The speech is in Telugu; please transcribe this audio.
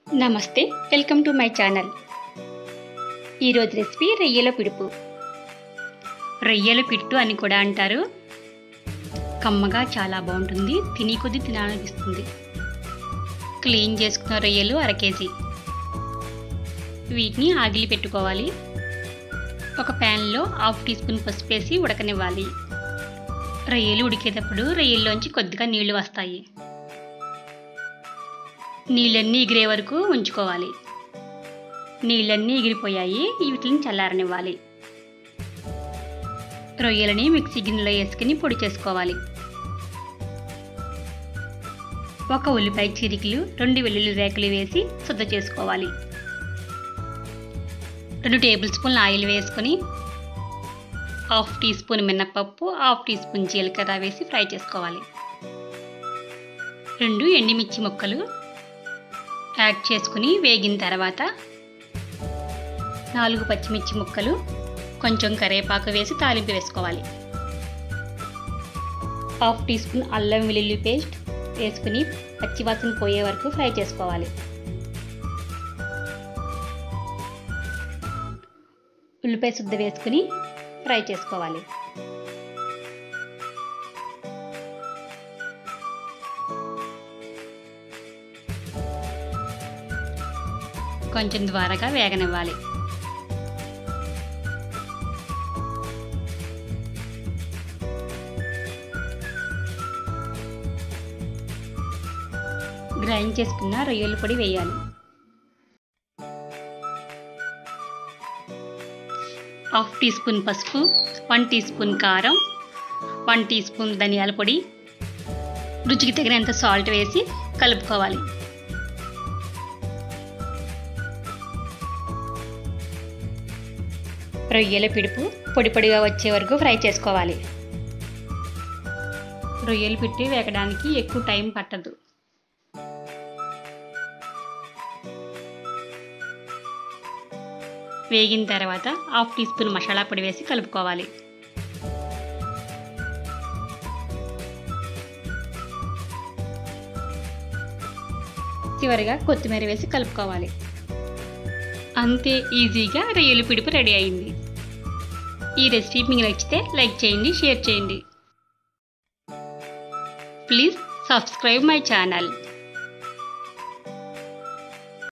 నమస్తే వెల్కమ్ టు మై ఛానల్ ఈరోజు రెసిపీ రొయ్యల పిడుపు రొయ్యల పిట్టు అని కూడా అంటారు కమ్మగా చాలా బాగుంటుంది తిని కొద్ది తినాలనిపిస్తుంది క్లీన్ చేసుకున్న రొయ్యలు అర కేజీ వీటిని ఆగిలి పెట్టుకోవాలి ఒక ప్యాన్లో హాఫ్ టీ స్పూన్ పసుపు వేసి ఉడకనివ్వాలి రొయ్యలు ఉడికేటప్పుడు రొయ్యల్లోంచి కొద్దిగా నీళ్లు వస్తాయి నీళ్ళన్నీ ఎగిరే వరకు ఉంచుకోవాలి నీళ్ళన్నీ ఎగిరిపోయాయి వీటిని చల్లారనివ్వాలి రొయ్యలని మిక్సీ గిన్నెలో వేసుకుని పొడి చేసుకోవాలి ఒక ఉల్లిపాయ చిరికలు రెండు వెల్లుల్లి రేకలు వేసి శుద్ధ చేసుకోవాలి రెండు టేబుల్ స్పూన్ల ఆయిల్ వేసుకొని హాఫ్ టీ స్పూన్ మినప్పప్పు హాఫ్ టీ స్పూన్ జీలకర్ర వేసి ఫ్రై చేసుకోవాలి రెండు ఎండుమిర్చి ముక్కలు యాడ్ చేసుకుని వేగిన తర్వాత నాలుగు పచ్చిమిర్చి ముక్కలు కొంచెం కరివేపాకు వేసి తాలింపు వేసుకోవాలి హాఫ్ టీ స్పూన్ అల్లం వెల్లుల్లి పేస్ట్ వేసుకుని పచ్చివాసన పోయే వరకు ఫ్రై చేసుకోవాలి ఉల్లిపాయ శుద్ధ వేసుకుని ఫ్రై చేసుకోవాలి కొంచెం ద్వారగా వేగనివ్వాలి గ్రైండ్ చేసుకున్న రొయ్యల పొడి వేయాలి హాఫ్ టీ స్పూన్ పసుపు వన్ టీ స్పూన్ కారం వన్ టీ స్పూన్ ధనియాల పొడి రుచికి తగినంత సాల్ట్ వేసి కలుపుకోవాలి రొయ్యల పిడుపు పొడి పొడిగా వచ్చే వరకు ఫ్రై చేసుకోవాలి రొయ్యలు పిట్టి వేగడానికి ఎక్కువ టైం పట్టదు వేగిన తర్వాత హాఫ్ టీ స్పూన్ మసాలా పొడి వేసి కలుపుకోవాలి చివరిగా కొత్తిమీర వేసి కలుపుకోవాలి అంతే ఈజీగా రొయ్యలు పిడుపు రెడీ అయింది ఈ రెసిపీ మీకు నచ్చితే లైక్ చేయండి షేర్ చేయండి ప్లీజ్ సబ్స్క్రైబ్ మై ఛానల్